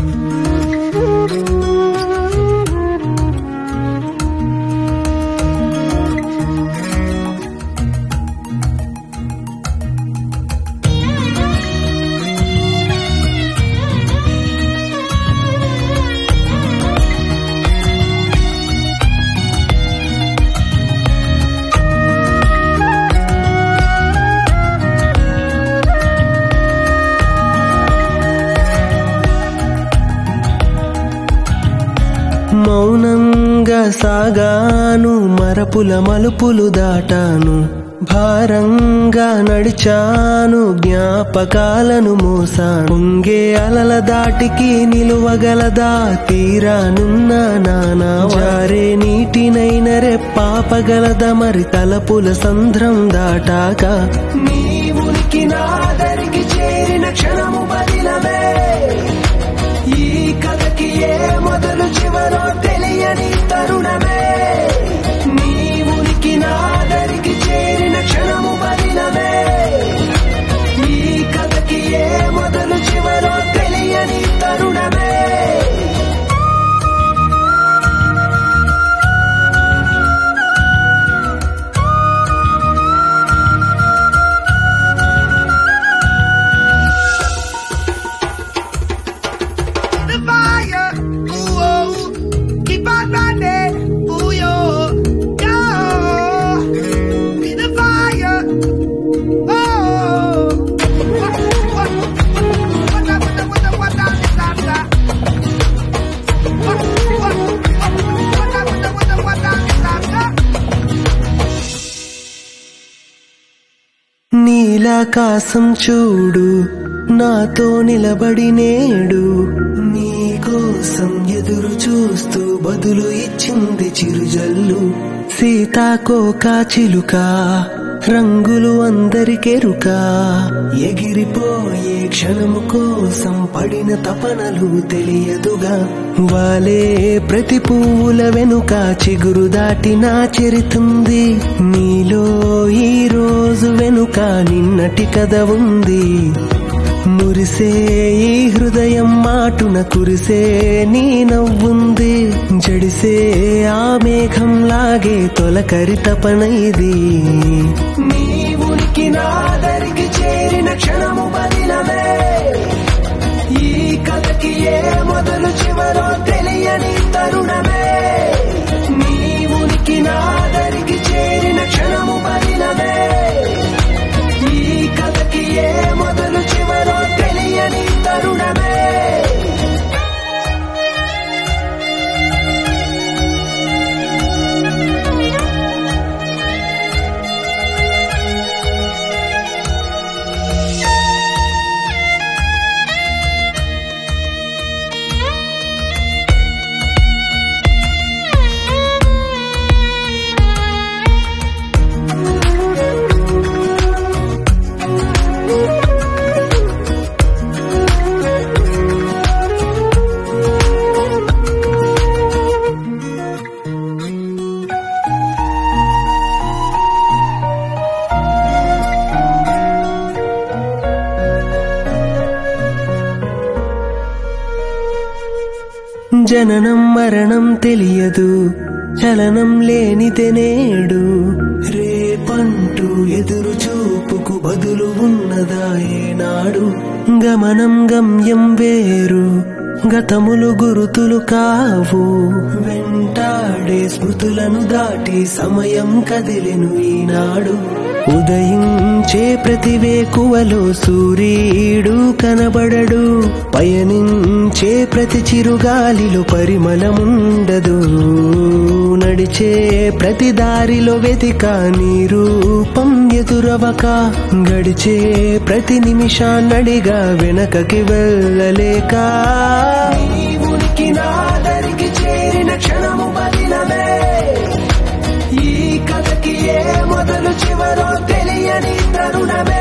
మౌనంగా సాగాను మరపుల మలుపులు దాటాను భారంగా నడిచాను జ్ఞాపకాలను మోసాను పొంగే అలల దాటికి నిలువగలదా తీరానున్న నానా జారే నీటినైన రెప్పాపగలదా మరి తలపుల సంద్రం దాటాక నీ ఉనికి నాదరికి చేరిన క్షణము బదిలమే ఈ కథకి ఏ మొదలు చివరో తెలియని తరుణమే నీ ఉనికి నాదరికి చేరిన క్షణము బదిలమే ఈ కథకి ఏ మొదలు చివరో తెలియని తరుణమే the fire. Ooh, oh, keep on running. Ooh, yo, yo. Be the fire. Oh, what, what, what, what, what, what, what, what, what, what, what, what, what, what, what, నీలాకాశం చూడు నాతో నిలబడి నేడు నీ కోసం ఎదురు చూస్తూ బదులు ఇచ్చింది చిరుజల్లు సీతాకోక చిలుక రంగులు అందరికెరుక ఎగిరిపోయే క్షణము కోసం పడిన తపనలు తెలియదుగా వాలే ప్రతి పువ్వుల వెనుక చిగురు దాటినా చెరుతుంది నీలో ఈ రోజు వెనుక నిన్నటి కథ ఉంది మురిసే ఈ హృదయం మాటున కురిసే నీ నవ్వుంది జడిసే ఆ మేఘం లాగే తొలకరి తపనైది నీ ఉనికి నాదరికి చేరిన క్షణము బదిలమే ఈ కథకి ఏ మొదలు చివరో తెలియని తరుణమే నీ ఉనికి నాదరికి చేరిన క్షణము బదిలమే ఈ కథకి ఏ మొదలు చివరో తెలియని తరుణమే జననం మరణం తెలియదు చలనం లేనిదే నేడు రేపంటూ ఎదురు చూపుకు బదులు ఉన్నదా ఏనాడు గమనం గమ్యం వేరు గతములు గురుతులు కావు వెంటాడే స్మృతులను దాటి సమయం కదిలెను ఈనాడు ఉదయించే ప్రతి వేకువలో సూర్యుడు కనబడడు పయనించే ప్రతి చిరుగాలిలో పరిమళముండదు నడిచే ప్రతి దారిలో వెతిక నీ రూపం ఎదురవక గడిచే ప్రతి నిమిషాన్నడిగా వెనకకి వెళ్ళలేక నీ ఉనికి నాదరికి చేరిన క్షణము బదిలమే ఈ కథకి ఏ మొదలు చివరో తెలియని తరుణమే